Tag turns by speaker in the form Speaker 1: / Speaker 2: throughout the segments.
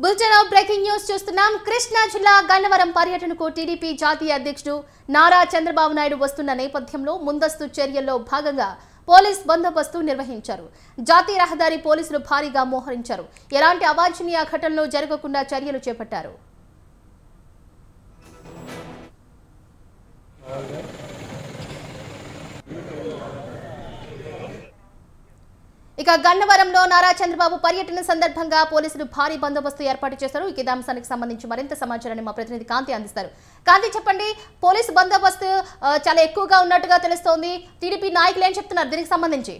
Speaker 1: bulletin breaking news చూస్తున్నాం కృష్ణా జిల్లా గన్నవరం పర్యటనకు టీడీపీ జాతీయ అధ్యక్షుడు నారా చంద్రబాబు నాయుడు వస్తున్న నేపథ్యంలో ముందస్తు చర్యల్లో భాగంగా పోలీస్ బందోబస్తు నిర్వహించారు జాతీయ రహదారి పోలీసులు భారీగా మోహరించారు ఎలాంటి అవాంఛనీయ ఘటనలు జరగకుండా చర్యలు చేపట్టారు ఇక గన్నవరంలో నారా చంద్రబాబు పర్యటన సందర్భంగా పోలీసులు భారీ బందోబస్తు ఏర్పాటు చేశారు ఇక ఇదే అంశానికి సంబంధించి మరింత సమాచారాన్ని మా ప్రతినిధి కాంతి అందిస్తారు కాంతి చెప్పండి పోలీసు బందోబస్తు ఆ, చాలా ఎక్కువగా ఉన్నట్టుగా తెలుస్తోంది టీడీపీ నాయకులు ఏం చెప్తున్నారు దీనికి సంబంధించి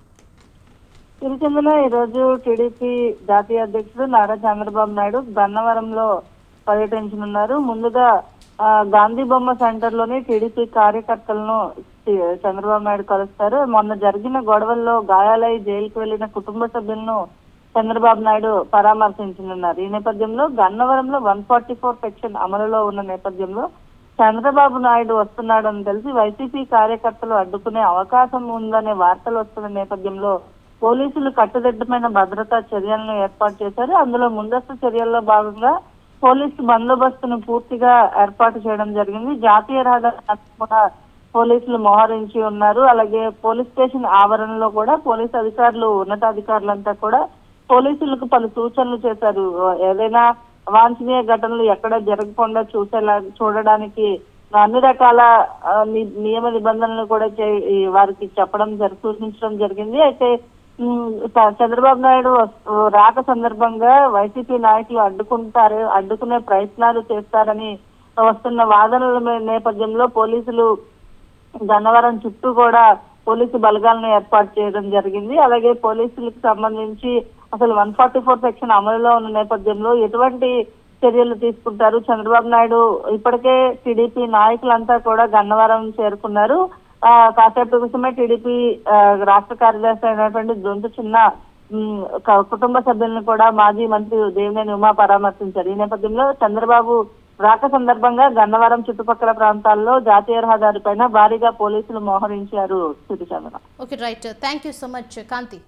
Speaker 2: తిరుచందలో ఈ రోజు టీడీపీ జాతీయ అధ్యక్షుడు నారా చంద్రబాబు నాయుడు గన్నవరంలో పర్యటించనున్నారు ముందుగా ఆ, గాంధీ బొమ్మ సెంటర్ లోని టీడీపీ కార్యకర్తలను టి- చంద్రబాబు నాయుడు కలుస్తారు మొన్న జరిగిన గొడవల్లో గాయాలై జైలుకు వెళ్లిన కుటుంబ సభ్యులను చంద్రబాబు నాయుడు పరామర్శించనున్నారు ఈ నేపథ్యంలో గన్నవరంలో వన్ ఫార్టీ ఫోర్ సెక్షన్ అమలులో ఉన్న నేపథ్యంలో చంద్రబాబు నాయుడు వస్తున్నాడని తెలిసి వైసీపీ కార్యకర్తలు అడ్డుకునే అవకాశం ఉందనే వార్తలు వస్తున్న నేపథ్యంలో పోలీసులు కట్టుదిట్టమైన భద్రతా చర్యలను ఏర్పాటు చేశారు అందులో ముందస్తు చర్యల్లో భాగంగా పోలీసు బందోబస్తును పూర్తిగా ఏర్పాటు చేయడం జరిగింది జాతీయ రహదారి అంతా కూడా పోలీసులు మోహరించి ఉన్నారు అలాగే పోలీస్ స్టేషన్ ఆవరణలో కూడా పోలీస్ అధికారులు ఉన్నతాధికారులంతా కూడా పోలీసులకు పలు సూచనలు చేశారు ఏదైనా అవాంఛనీయ ఘటనలు ఎక్కడ జరగకుండా చూసేలా చూడడానికి అన్ని రకాల ఆ, ని- నియమ నిబంధనలు కూడా చే- ఈ వారికి చెప్పడం జరి సూచించడం జరిగింది అయితే ఉమ్, చ- చంద్రబాబు నాయుడు వస్- రాక సందర్భంగా వైసీపీ నాయకులు అడ్డుకుంటారు అడ్డుకునే ప్రయత్నాలు చేస్తారని వస్తున్న వాదనల మే- నేపథ్యంలో పోలీసులు గన్నవరం చుట్టూ కూడా పోలీసు బలగాలను ఏర్పాటు చేయడం జరిగింది అలాగే పోలీసులకు సంబంధించి అసలు వన్ ఫార్టీ ఫోర్ సెక్షన్ అమలులో ఉన్న నేపథ్యంలో ఎటువంటి చర్యలు తీసుకుంటారు చంద్రబాబు నాయుడు ఇప్పటికే టీడీపీ నాయకులంతా కూడా గన్నవరం చేరుకున్నారు ఆ, కాసేపు కోసమే టీడీపీ ఆ, రాష్ట్ర కార్యదర్శి అయినటువంటి దొంతు చిన్న ఉమ్, క- కుటుంబ సభ్యులను కూడా మాజీ మంత్రి దేవినేని ఉమా పరామర్శించారు ఈ నేపథ్యంలో చంద్రబాబు రాక సందర్భంగా గన్నవరం చుట్టుపక్కల ప్రాంతాల్లో జాతీయ రహదారి పైన భారీగా పోలీసులు మోహరించారు Sirichandra
Speaker 1: okay right thank you so much Kanthi